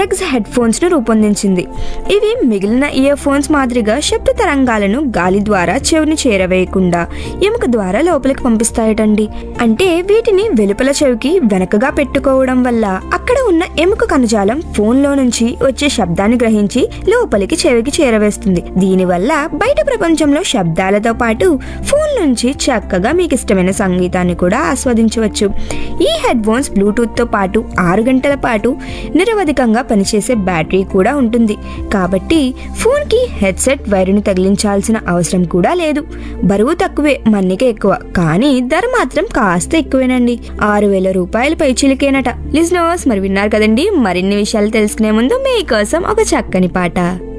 flex head phones ను రూపొందించింది ఇవి మిగిలిన ఇయర్ ఫోన్స్ మాదిరిగా శబ్ద తరంగాలను గాలి ద్వారా చెవిని చేరవేయకుండా ఎముక ద్వారా లోపలికి పంపిస్తాయటండి అంటే వీటిని వెలుపల చెవికి వెనకగా పెట్టుకోవడం వల్ల అక్కడ ఉన్న ఎముక కణజాలం ఫోన్లో నుంచి వచ్చే శబ్దాన్ని గ్రహించి లోపలికి చెవికి చేరవేస్తుంది దీనివల్ల బయట ప్రపంచంలో శబ్దాలతో పాటు ఫోన్ నుంచి చక్కగా మీకు ఇష్టమైన సంగీతాన్ని కూడా ఆస్వాదించవచ్చు ఈ హెడ్ ఫోన్స్ బ్లూటూత్ తో పాటు ఆరు గంటల పాటు నిరవధికంగా పనిచేసే బ్యాటరీ కూడా ఉంటుంది కాబట్టి ఫోన్ కి హెడ్సెట్ వైరుని తగిలించాల్సిన అవసరం కూడా లేదు బరువు తక్కువే మన్నికే ఎక్కువ కానీ ధర మాత్రం కాస్త ఎక్కువేనండి ఆరు వేల రూపాయలు పై చిలికేనట లిజనర్స్ మరి విన్నారు కదండి మరిన్ని విషయాలు తెలుసుకునే ముందు మీకోసం ఒక చక్కని పాట